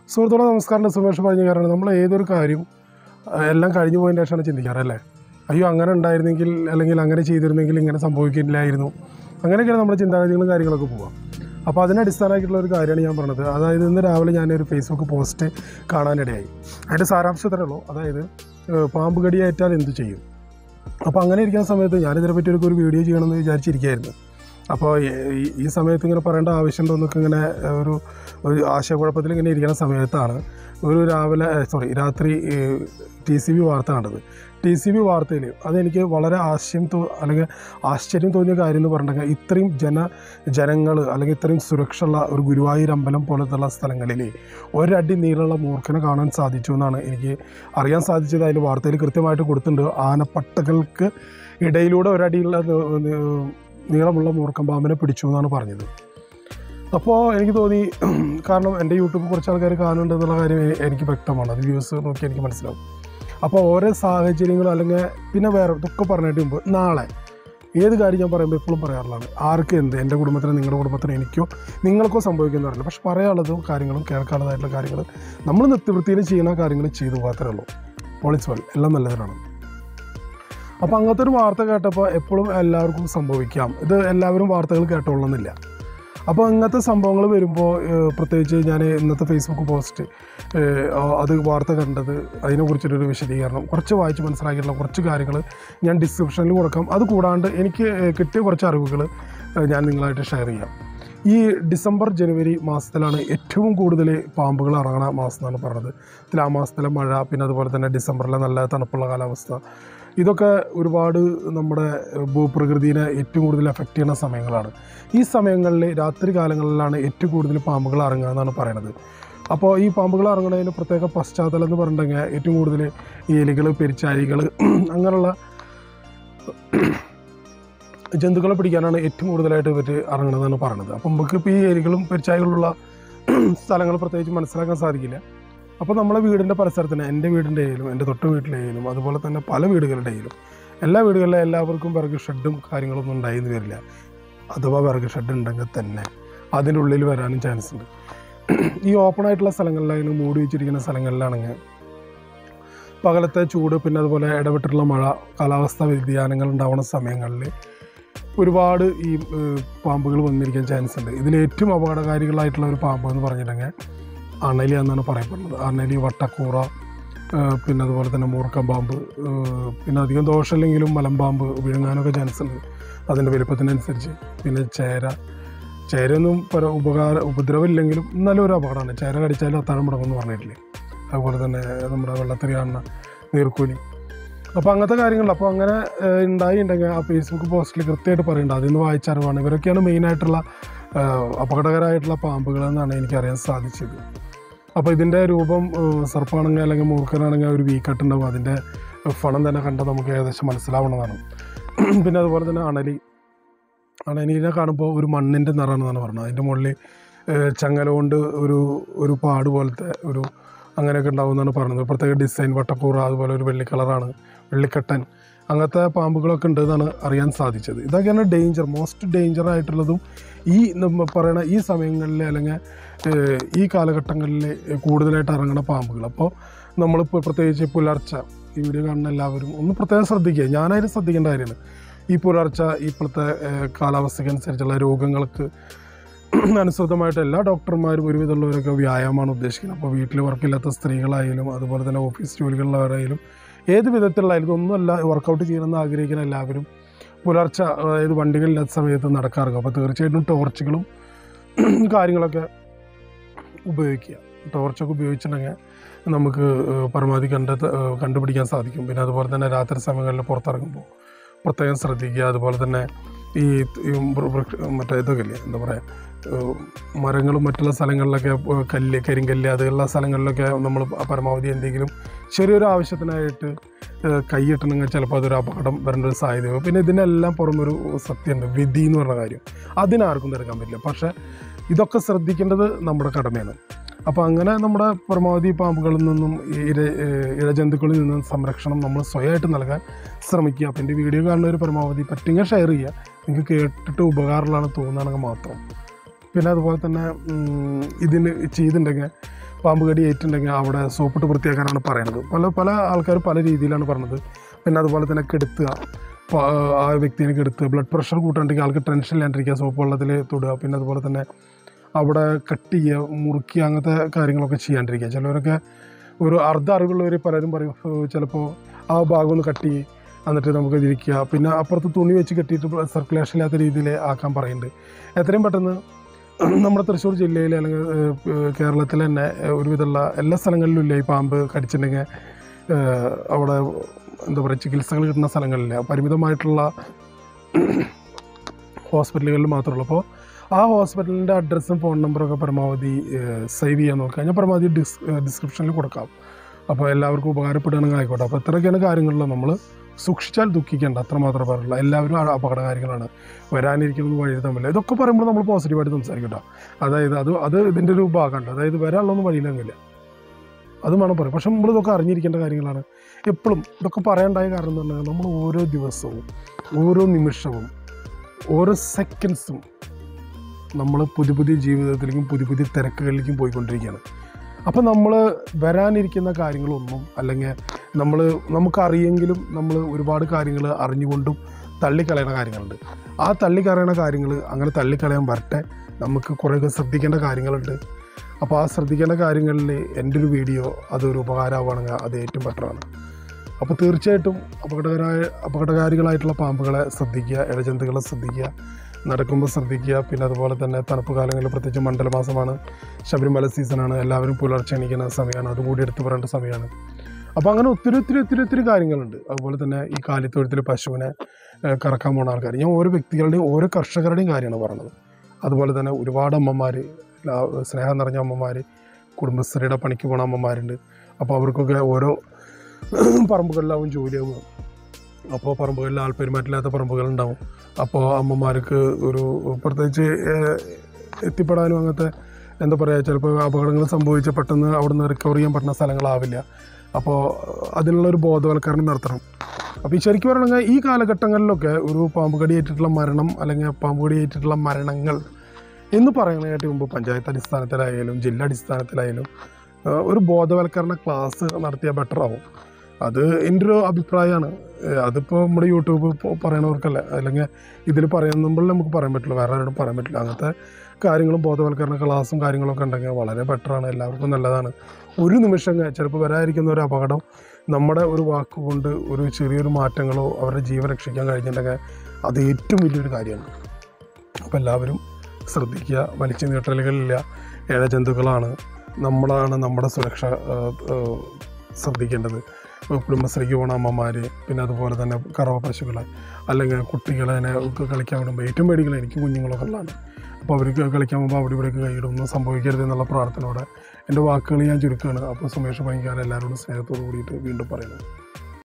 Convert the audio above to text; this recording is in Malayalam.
സുഹൃത്തുക്കളെ നമസ്കാരം സുമേഷ് പഴഞ്ഞുകാരാണ് നമ്മൾ ഏതൊരു കാര്യം ആ, എല്ലാം കഴിഞ്ഞു പോയതിന് ശേഷമാണ് ചിന്തിക്കാറല്ലേ അയ്യോ അങ്ങനെ ഉണ്ടായിരുന്നെങ്കിൽ അല്ലെങ്കിൽ അങ്ങനെ ചെയ്തിരുന്നെങ്കിൽ ഇങ്ങനെ സംഭവിക്കില്ലായിരുന്നു അങ്ങനെയൊക്കെയാണ് നമ്മുടെ ചിന്താഗതികളും കാര്യങ്ങളൊക്കെ പോവാം അപ്പോൾ അതിനടിസ്ഥാനമായിട്ടുള്ള ഒരു കാര്യമാണ് ഞാൻ പറഞ്ഞത് അതായത് ഇന്ന് രാവിലെ ഞാനൊരു ഫേസ്ബുക്ക് പോസ്റ്റ് കാണാനിടയായി അതിൻ്റെ സാരാംശത്തരേ ഉള്ളൂ അതായത് ഏഹ്, പാമ്പ് കടിയേറ്റാൽ എന്ത് ചെയ്യും അപ്പോൾ അങ്ങനെ ഇരിക്കുന്ന സമയത്ത് ഞാനിതിനെപ്പറ്റി ഒരു ഒരു വീഡിയോ ചെയ്യണമെന്ന് വിചാരിച്ചിരിക്കുകയായിരുന്നു അപ്പോൾ ഈ- ഈ സമയത്ത് ഇങ്ങനെ പറയേണ്ട ആവശ്യമുണ്ടോ എന്നൊക്കെ ഇങ്ങനെ ഏഹ്, ഒരു ഒരു ആശയക്കുഴപ്പത്തിൽ ഇങ്ങനെ ഇരിക്കുന്ന സമയത്താണ് ഒരു രാവിലെ സോറി രാത്രി ടി സി ബി വാർത്ത കണ്ടത് ടി സി ബി വാർത്തയിൽ അതെനിക്ക് വളരെ ആശയം തോ അല്ലെങ്കിൽ ആശ്ചര്യം തോന്നിയ കാര്യം എന്ന് പറഞ്ഞിട്ടുണ്ടെങ്കിൽ ഇത്രയും ജന ജനങ്ങൾ അല്ലെങ്കിൽ ഇത്രയും സുരക്ഷയുള്ള ഒരു ഗുരുവായൂർ അമ്പലം പോലത്തുള്ള സ്ഥലങ്ങളിൽ ഒരടി നീളമുള്ള മൂർഖനെ കാണാൻ സാധിച്ചു എന്നാണ് എനിക്ക് അറിയാൻ സാധിച്ചത് അതിൽ വാർത്തയിൽ കൃത്യമായിട്ട് കൊടുത്തിട്ടുണ്ട് ആനപ്പട്ടകൾക്ക് ഇടയിലൂടെ ഒരടിയുള്ള നി- നി- നീളമുള്ള മൂർഖൻ പാമ്പിനെ പിടിച്ചു എന്നാണ് പറഞ്ഞത് അപ്പോൾ എനിക്ക് തോന്നി കാരണം എൻ്റെ യൂട്യൂബ് കുറച്ച് ആൾക്കാർ കാണുന്നുണ്ട് എന്നുള്ള കാര്യം എ- എനിക്ക് വ്യക്തമാണ് അത് വ്യൂസ് നോക്കി എനിക്ക് മനസ്സിലാവും അപ്പോൾ ഓരോ സാഹചര്യങ്ങളും അല്ലെങ്കിൽ പിന്നെ വേറെ ഇതൊക്കെ പറഞ്ഞിട്ട് മുമ്പ് നാളെ ഏത് കാര്യം ഞാൻ പറയുമ്പോൾ എപ്പോഴും പറയാറുള്ളതാണ് ആർക്ക് എന്ത് എൻ്റെ കുടുംബത്തിന് നിങ്ങളുടെ കുടുംബത്തിന് എനിക്കോ നിങ്ങൾക്കോ സംഭവിക്കുന്ന അറിയില്ല പക്ഷെ പറയാനുള്ളതും കാര്യങ്ങളും കേൾക്കാനുള്ളതായിട്ടുള്ള കാര്യങ്ങൾ നമ്മൾ നിത്യവൃത്തിയിൽ ചെയ്യുന്ന കാര്യങ്ങൾ ചെയ്തു പോകാത്തേ ഉള്ളൂ പോളിസ് വെൽ എല്ലാം നല്ലതിനാണ് അപ്പോൾ അങ്ങനത്തെ ഒരു വാർത്ത കേട്ടപ്പോൾ എപ്പോഴും എല്ലാവർക്കും സംഭവിക്കാം ഇത് എല്ലാവരും വാർത്തകൾ കേട്ടോളുന്നില്ല അപ്പോൾ ഇങ്ങനത്തെ സംഭവങ്ങൾ വരുമ്പോൾ ഏഹ്, പ്രത്യേകിച്ച് ഞാൻ ഇന്നത്തെ ഫേസ്ബുക്ക് പോസ്റ്റ് ഏഹ്, ആ- അത് വാർത്ത കണ്ടത് അതിനെക്കുറിച്ചിട്ടൊരു വിശദീകരണം കുറച്ച് വായിച്ച് മനസ്സിലാക്കിയിട്ടുള്ള കുറച്ച് കാര്യങ്ങൾ ഞാൻ ഡിസ്ക്രിപ്ഷനിൽ കൊടുക്കാം അത് കൂടാണ്ട് എനിക്ക് ഏഹ്, കിട്ടിയ കുറച്ച് അറിവുകൾ ഏഹ്, ഞാൻ നിങ്ങളായിട്ട് ഷെയർ ചെയ്യാം ഈ ഡിസംബർ ജനുവരി മാസത്തിലാണ് ഏറ്റവും കൂടുതൽ പാമ്പുകൾ ഇറങ്ങണ മാസം എന്നാണ് പറഞ്ഞത് ഇതിൽ ആ മാസത്തിലെ മഴ പിന്നെ അതുപോലെ തന്നെ ഡിസംബറിലെ നല്ല തണുപ്പുള്ള കാലാവസ്ഥ ഇതൊക്കെ ഒരുപാട് നമ്മുടെ ഏഹ്, ഭൂപ്രകൃതിനെ ഏറ്റവും കൂടുതൽ എഫക്റ്റ് ചെയ്യുന്ന സമയങ്ങളാണ് ഈ സമയങ്ങളിൽ രാത്രി കാലങ്ങളിലാണ് ഏറ്റവും കൂടുതൽ പാമ്പുകൾ ഇറങ്ങുക എന്നാണ് പറയുന്നത് അപ്പോൾ ഈ പാമ്പുകൾ ഇറങ്ങുന്നതിന് പ്രത്യേക പശ്ചാത്തലം എന്ന് പറഞ്ഞിട്ടുണ്ടെങ്കിൽ ഏറ്റവും കൂടുതൽ ഈ എലികൾ പെരിച്ചാഴികൾ അങ്ങനെയുള്ള ജന്തുക്കളെ പിടിക്കാനാണ് ഏറ്റവും കൂടുതലായിട്ട് ഇവർ ഇറങ്ങുന്നതെന്നാണ് പറയുന്നത് അപ്പം നമുക്ക് ഇപ്പോൾ ഈ എലികളും പെരിച്ചാഴികളുള്ള സ്ഥലങ്ങൾ പ്രത്യേകിച്ച് മനസ്സിലാക്കാൻ സാധിക്കില്ല അപ്പോൾ നമ്മളെ വീടിൻ്റെ പരിസരത്തിന് എൻ്റെ വീടിൻ്റെ ആയാലും എൻ്റെ തൊട്ട് വീട്ടിലായാലും അതുപോലെ തന്നെ പല വീടുകളുടെ ആയാലും എല്ലാ വീടുകളിലും എല്ലാവർക്കും വിറക് ഷെഡും കാര്യങ്ങളൊന്നും ഉണ്ടായിന്ന് വരില്ല അഥവാ വിറക് ഷെഡ് ഉണ്ടെങ്കിൽ തന്നെ അതിൻ്റെ ഉള്ളിൽ വരാനും ചാൻസ് ഉണ്ട് ഈ ഓപ്പൺ ആയിട്ടുള്ള സ്ഥലങ്ങളിലായാലും മൂടി വെച്ചിരിക്കുന്ന സ്ഥലങ്ങളിലാണെങ്കിൽ പകലത്തെ ചൂട് പിന്നെ അതുപോലെ ഇടവിട്ടുള്ള മഴ കാലാവസ്ഥാ വ്യതിയാനങ്ങൾ ഉണ്ടാവുന്ന സമയങ്ങളിൽ ഒരുപാട് ഈ ഏഹ്, പാമ്പുകൾ വന്നിരിക്കാൻ ചാൻസ് ഉണ്ട് ഇതിൽ ഏറ്റവും അപകടകാരികളായിട്ടുള്ള ഒരു പാമ്പ് എന്ന് പറഞ്ഞിട്ടുണ്ടെങ്കിൽ അണലി എന്നാണ് പറയപ്പെടുന്നത് അണലി വട്ടക്കൂറ ഏഹ്, പിന്നെ അതുപോലെ തന്നെ മൂർക്കം പാമ്പ് ഏഹ്, പിന്നെ അധികം ദോഷമില്ലെങ്കിലും മലമ്പാമ്പ് വിഴുങ്ങാനൊക്കെ ചാൻസ് ഉണ്ട് അതിൻ്റെ വലുപ്പത്തിനനുസരിച്ച് പിന്നെ ചേര ചേരയൊന്നും പല ഉപകാര ഉപദ്രവമില്ലെങ്കിലും എന്നാലും ഒരു അപകടമാണ് ചേര കടിച്ചാലും അത്താഴം മുടങ്ങുമെന്ന് പറഞ്ഞിട്ടില്ലേ അതുപോലെ തന്നെ നമ്മുടെ വെള്ളത്തിൽ കാണുന്ന നീർക്കൂലി അപ്പോൾ അങ്ങനത്തെ കാര്യങ്ങൾ അപ്പോൾ അങ്ങനെ ഏഹ്, ഉണ്ടായി ഉണ്ടെങ്കിൽ ആ ഫേസ്ബുക്ക് പോസ്റ്റിൽ കൃത്യമായിട്ട് പറയുന്നുണ്ട് അതിൽ നിന്ന് വായിച്ച അറിവാണ് ഇവരൊക്കെയാണ് മെയിനായിട്ടുള്ള ഏഹ്, അപകടകരമായിട്ടുള്ള പാമ്പുകൾ എന്നാണ് എനിക്കറിയാൻ സാധിച്ചത് അപ്പോൾ ഇതിൻ്റെ രൂപം ഏഹ്, സർപ്പാണെങ്കിൽ അല്ലെങ്കിൽ മൂർഖനാണെങ്കിൽ ഒരു വീക്കായിട്ടുണ്ടാവും അതിൻ്റെ ഫണം തന്നെ കണ്ടാൽ നമുക്ക് ഏകദേശം മനസ്സിലാവുന്നതാണ് പിന്നെ അതുപോലെ തന്നെ അണലി അണലീനെ കാണുമ്പോൾ ഒരു മണ്ണിൻ്റെ നിറമാണെന്നാണ് പറഞ്ഞത് അതിൻ്റെ മുകളിൽ ഏഹ്, ചങ്ങല കൊണ്ട് ഒരു ഒരു പാട് പോലത്തെ ഒരു അങ്ങനെയൊക്കെ ഉണ്ടാവുമെന്നാണ് പറഞ്ഞത് പ്രത്യേക ഡിസൈൻ വട്ടക്കൂറ അതുപോലെ ഒരു വെള്ളി കളറാണ് വെള്ളിക്കട്ടൻ അങ്ങനത്തെ പാമ്പുകളൊക്കെ ഉണ്ട് എന്നാണ് അറിയാൻ സാധിച്ചത് ഇതൊക്കെയാണ് ഡേഞ്ചർ മോസ്റ്റ് ഡേഞ്ചർ ആയിട്ടുള്ളതും ഈ നമ്മ പറയണ ഈ സമയങ്ങളിൽ അല്ലെങ്കിൽ ഏഹ്, ഈ കാലഘട്ടങ്ങളിൽ കൂടുതലായിട്ട് ഇറങ്ങുന്ന പാമ്പുകൾ അപ്പോൾ നമ്മളിപ്പോൾ പ്രത്യേകിച്ച് പുലർച്ച ഈ വീഡിയോ കാണുന്ന എല്ലാവരും ഒന്ന് പ്രത്യേകം ശ്രദ്ധിക്കുക ഞാനായാലും ശ്രദ്ധിക്കേണ്ട കാര്യമാണ് ഈ പുലർച്ച ഇപ്പോഴത്തെ ഏഹ്, കാലാവസ്ഥയ്ക്കനുസരിച്ചുള്ള രോഗങ്ങൾക്ക് അനുസൃതമായിട്ട് എല്ലാ ഡോക്ടർമാരും ഒരുവിധമുള്ളവരൊക്കെ വ്യായാമമാണ് ഉദ്ദേശിക്കുന്നത് അപ്പോൾ വീട്ടിൽ വർക്കില്ലാത്ത സ്ത്രീകളായാലും അതുപോലെ തന്നെ ഓഫീസ് ജോലികളിലുള്ളവരായാലും ഏത് വിധത്തിലുള്ളതായാലും ഇതൊന്നുമല്ല വർക്കൗട്ട് ചെയ്യണമെന്ന് ആഗ്രഹിക്കുന്ന എല്ലാവരും പുലർച്ച അതായത് വണ്ടികളില്ലാത്ത സമയത്ത് നടക്കാറുണ്ട് അപ്പോൾ തീർച്ചയായിട്ടും ടോർച്ചുകളും കാര്യങ്ങളൊക്കെ ഉപയോഗിക്കുക ടോർച്ചൊക്കെ ഉപയോഗിച്ചിട്ടുണ്ടെങ്കിൽ നമുക്ക് ഏഹ്, പരമാവധി കണ്ടെത്ത ഏഹ്, കണ്ടുപിടിക്കാൻ സാധിക്കും പിന്നെ അതുപോലെ തന്നെ രാത്രി സമയങ്ങളിൽ പുറത്തിറങ്ങുമ്പോൾ പ്രത്യേകം ശ്രദ്ധിക്കുക അതുപോലെ തന്നെ ഈ ഈ വൃ- വൃക്ഷ- മറ്റേ ഇതൊക്കെ ഇല്ലേ എന്താ പറയുക ഏഹ് മരങ്ങളും മറ്റുള്ള സ്ഥലങ്ങളിലൊക്കെ ഏഹ് കല്ല് കരിങ്കല്ല് അതുള്ള സ്ഥലങ്ങളിലൊക്കെ നമ്മൾ പരമാവധി എന്തെങ്കിലും ചെറിയൊരു ആവശ്യത്തിനായിട്ട് ഏഹ് കൈയിട്ടണമെങ്കിൽ ചിലപ്പോൾ അതൊരു അപകടം വരേണ്ട ഒരു സാധ്യത പിന്നെ ഇതിനെല്ലാം പുറമെ ഒരു സത്യമുണ്ട് വിധി എന്ന് പറഞ്ഞ കാര്യം അതിനാർക്കും തിരക്കാൻ പറ്റില്ല പക്ഷേ ഇതൊക്കെ ശ്രദ്ധിക്കേണ്ടത് നമ്മുടെ കടമയാണ് അപ്പോൾ അങ്ങനെ നമ്മുടെ പരമാവധി പാമ്പുകളിൽ നിന്നും ഈ ഇര ഏഹ് ഇഴജന്തുക്കളിൽ നിന്നും സംരക്ഷണം നമ്മൾ സ്വയമായിട്ട് നൽകാൻ ശ്രമിക്കുക അപ്പോൾ എൻ്റെ വീഡിയോ കാണുന്നവർ പരമാവധി പറ്റുമെങ്കിൽ ഷെയർ ചെയ്യുക നിങ്ങൾക്ക് കേട്ടിട്ട് ഉപകാരമുള്ളതാണ് തോന്നുകയാണെങ്കിൽ മാത്രം പിന്നെ അതുപോലെ തന്നെ ഉം, ഇതിന് ചെയ്തിട്ടുണ്ടെങ്കിൽ പാമ്പ് കടി ഏറ്റുണ്ടെങ്കിൽ അവിടെ സോപ്പിട്ട് വൃത്തിയാക്കാനാണ് പറയുന്നത് പല പല ആൾക്കാർ പല രീതിയിലാണ് പറഞ്ഞത് പിന്നെ അതുപോലെ തന്നെ കെടുത്തുക പ- ആ വ്യക്തിനെ കെടുത്തുക ബ്ലഡ് പ്രഷർ കൂട്ടുണ്ടെങ്കിൽ ആൾക്ക് ടെൻഷൻ ഇല്ലാണ്ടിരിക്കുക സോപ്പ് വെള്ളത്തിൽ തൊടുക പിന്നെ അതുപോലെ തന്നെ അവിടെ കട്ട് ചെയ്യുക മുറുക്കുക അങ്ങനത്തെ കാര്യങ്ങളൊക്കെ ചെയ്യാണ്ടിരിക്കുക ചിലവരൊക്കെ ഒരു അർദ്ധ അറിവുള്ളവർ പലരും പറയും ചിലപ്പോൾ ആ ഭാഗം ഒന്ന് കട്ട് ചെയ്യും എന്നിട്ട് നമുക്ക് ഇരിക്കുക പിന്നെ അപ്പുറത്ത് തുണി വെച്ച് കെട്ടിയിട്ട് സർക്കുലേഷൻ ഇല്ലാത്ത രീതിയിൽ ആക്കാൻ പറയുന്നുണ്ട് എത്രയും പെട്ടെന്ന് നമ്മുടെ തൃശ്ശൂർ ജില്ലയിൽ അല്ലെങ്കിൽ ഏഹ്, കേരളത്തിൽ തന്നെ ഏഹ്, ഒരുവിധമുള്ള എല്ലാ സ്ഥലങ്ങളിലും ഇല്ല ഈ പാമ്പ് കടിച്ചിട്ടുണ്ടെങ്കിൽ ഏഹ്, അവിടെ എന്താ പറയുക ചികിത്സകൾ കിട്ടുന്ന സ്ഥലങ്ങളില്ല പരിമിതമായിട്ടുള്ള ഹോസ്പിറ്റലുകളിൽ മാത്രമേ ഉള്ളൂ അപ്പോൾ ആ ഹോസ്പിറ്റലിൻ്റെ അഡ്രസ്സും ഫോൺ നമ്പറൊക്കെ പരമാവധി സേവ് ചെയ്യാൻ നോക്കുക ഞാൻ പരമാവധി ഡിസ് ഡിസ്ക്രിപ്ഷനിൽ കൊടുക്കാം അപ്പോൾ എല്ലാവർക്കും ഉപകാരപ്പെടുകയാണെങ്കിൽ ആയിക്കോട്ടെ അപ്പോൾ ഇത്രയൊക്കെയാണ് കാര്യങ്ങളിൽ നമ്മൾ സൂക്ഷിച്ചാൽ ദുഃഖിക്കേണ്ട അത്ര മാത്രമേ പറയുള്ളൂ എല്ലാവരും ആ അപകടകാരികളാണ് വരാനിരിക്കുന്നത് വഴി തമ്മിൽ ഇതൊക്കെ പറയുമ്പോൾ നമ്മൾ പോസിറ്റീവായിട്ട് സംസാരിക്കട്ടോ അതായത് അത് അത് ഇതിൻ്റെ ഒരു ഭാഗമുണ്ട് അതായത് വരാനുള്ളൊന്നും വഴിയിലെങ്കില്ല അതും വേണം പറയും പക്ഷെ നമ്മൾ ഇതൊക്കെ അറിഞ്ഞിരിക്കേണ്ട കാര്യങ്ങളാണ് എപ്പോഴും ഇതൊക്കെ പറയേണ്ടായ കാരണം എന്ന് പറഞ്ഞാൽ നമ്മൾ ഓരോ ദിവസവും ഓരോ നിമിഷവും ഓരോ സെക്കൻഡ്സും നമ്മൾ പുതിയ പുതിയ ജീവിതത്തിലേക്കും പുതിയ പുതിയ തിരക്കുകളിലേക്കും പോയിക്കൊണ്ടിരിക്കുകയാണ് അപ്പോൾ നമ്മൾ വരാനിരിക്കുന്ന കാര്യങ്ങളൊന്നും അല്ലെങ്കിൽ നമ്മൾ നമുക്കറിയെങ്കിലും നമ്മൾ ഒരുപാട് കാര്യങ്ങൾ അറിഞ്ഞുകൊണ്ടും തള്ളിക്കളയുന്ന കാര്യങ്ങളുണ്ട് ആ തള്ളിക്കളയുന്ന കാര്യങ്ങൾ അങ്ങനെ തള്ളിക്കളയാൻ വരട്ടെ നമുക്ക് കുറേയൊക്കെ ശ്രദ്ധിക്കേണ്ട കാര്യങ്ങളുണ്ട് അപ്പോൾ ആ ശ്രദ്ധിക്കേണ്ട കാര്യങ്ങളിൽ എൻ്റെ ഒരു വീഡിയോ അതൊരു ഉപകാരമാവുകയാണെങ്കിൽ അത് ഏറ്റവും ബെറ്ററാണ് അപ്പോൾ തീർച്ചയായിട്ടും അപകടകരായ അപകടകാരികളായിട്ടുള്ള പാമ്പുകളെ ശ്രദ്ധിക്കുക ഇഴജന്തുക്കളെ ശ്രദ്ധിക്കുക നടക്കുമ്പോൾ ശ്രദ്ധിക്കുക പിന്നെ അതുപോലെ തന്നെ തണുപ്പ് കാലങ്ങളിൽ പ്രത്യേകിച്ച് മണ്ഡലമാസമാണ് ശബരിമല സീസണാണ് എല്ലാവരും പുലർച്ചെ എണീക്കുന്ന സമയമാണ് അതുകൂടി എടുത്തു പറയേണ്ട സമയമാണ് അപ്പോൾ അങ്ങനെ ഒത്തിരി ഒത്തിരി ഒത്തിരി ഒത്തിരി കാര്യങ്ങളുണ്ട് അതുപോലെ തന്നെ ഈ കാലിത്തൊഴുത്തിൽ പശുവിനെ ഏഹ്, കറക്കാൻ പോകുന്ന ആൾക്കാർ ഞാൻ ഓരോ വ്യക്തികളുടെയും ഓരോ കർഷകരുടെയും കാര്യമാണ് പറഞ്ഞത് അതുപോലെ തന്നെ ഒരുപാട് അമ്മമാർ സ്നേഹം നിറഞ്ഞ അമ്മമാർ കുടുംബശ്രീയുടെ പണിക്ക് പോണ അമ്മമാരുണ്ട് അപ്പോൾ അവർക്കൊക്കെ ഓരോ പറമ്പുകളിലാവും ജോലിയാവും അപ്പോൾ പറമ്പുകളിൽ ആൾപ്പെരുമാറ്റില്ലാത്ത പറമ്പുകളുണ്ടാവും അപ്പോൾ അമ്മമാർക്ക് ഒരു പ്രത്യേകിച്ച് ഏഹ്, എത്തിപ്പെടാനും അങ്ങനത്തെ എന്താ പറയുക ചിലപ്പോൾ അപകടങ്ങൾ സംഭവിച്ച പെട്ടെന്ന് അവിടുന്ന് റിക്കവർ ചെയ്യാൻ പറ്റുന്ന സ്ഥലങ്ങളാവില്ല അപ്പോൾ അതിനുള്ളൊരു ബോധവൽക്കരണം നടത്തണം അപ്പോൾ ഈ ശരിക്കും പറയണമെങ്കിൽ ഈ കാലഘട്ടങ്ങളിലൊക്കെ ഒരു പാമ്പ് കടിയേറ്റിട്ടുള്ള മരണം അല്ലെങ്കിൽ പാമ്പ് കടിയേറ്റിട്ടുള്ള മരണങ്ങൾ എന്ന് പറയുന്നതിനായിട്ട് മുമ്പ് പഞ്ചായത്ത് അടിസ്ഥാനത്തിലായാലും ജില്ലാ അടിസ്ഥാനത്തിലായാലും ആ, ഒരു ബോധവൽക്കരണ ക്ലാസ് നടത്തിയാൽ ബെറ്റർ ആവും അത് എൻ്റെ ഒരു അഭിപ്രായമാണ് ഏഹ് അതിപ്പോൾ നമ്മുടെ യൂട്യൂബ് പ- പറയണവർക്കല്ല അല്ലെങ്കിൽ ഇതിൽ പറയുമ്പോൾ നമുക്ക് പറയാൻ പറ്റില്ല വേറെ ആരോടും പറയാൻ പറ്റില്ല അങ്ങനത്തെ കാര്യങ്ങളും ബോധവൽക്കരണ ക്ലാസ്സും കാര്യങ്ങളൊക്കെ ഉണ്ടെങ്കിൽ വളരെ ബെറ്ററാണ് എല്ലാവർക്കും നല്ലതാണ് ഒരു നിമിഷം ചിലപ്പോൾ വരാതിരിക്കുന്ന ഒരു അപകടം നമ്മുടെ ഒരു വാക്കുകൊണ്ട് ഒരു ചെറിയൊരു മാറ്റങ്ങളോ അവരുടെ ജീവൻ രക്ഷിക്കാൻ കഴിഞ്ഞിട്ടുണ്ടെങ്കിൽ അത് ഏറ്റവും വലിയൊരു കാര്യമാണ് അപ്പോൾ എല്ലാവരും ശ്രദ്ധിക്കുക വലിച്ചു നീട്ടലുകളില്ല ഇഴജന്തുക്കളാണ് നമ്മളാണ് നമ്മുടെ സുരക്ഷ ആ, ആ, ശ്രദ്ധിക്കേണ്ടത് ഇപ്പോൾ കുടുംബശ്രീക്ക് പോണ അമ്മമാർ പിന്നെ അതുപോലെ തന്നെ കറവ പശുക്കളെ അല്ലെങ്കിൽ കുട്ടികളെ ഒക്കെ കളിക്കാൻ വിടുമ്പോൾ ഏറ്റവും പേടികൾ എനിക്ക് കുഞ്ഞുങ്ങളൊക്കെ ഉള്ളതാണ് അപ്പോൾ അവർക്ക് കളിക്കാൻ പോകുമ്പോൾ അവിടെ ഇവിടേക്ക് കൈയിടും ഒന്നും സംഭവിക്കരുത് എന്നുള്ള പ്രാർത്ഥനയോടെ എൻ്റെ വാക്കുകൾ ഞാൻ ചുരുക്കുകയാണ് അപ്പോൾ സുമേഷ് ഭയങ്കര എല്ലാവരോടും സ്നേഹത്തോട് കൂടിയിട്ട് വീണ്ടും പറയുന്നു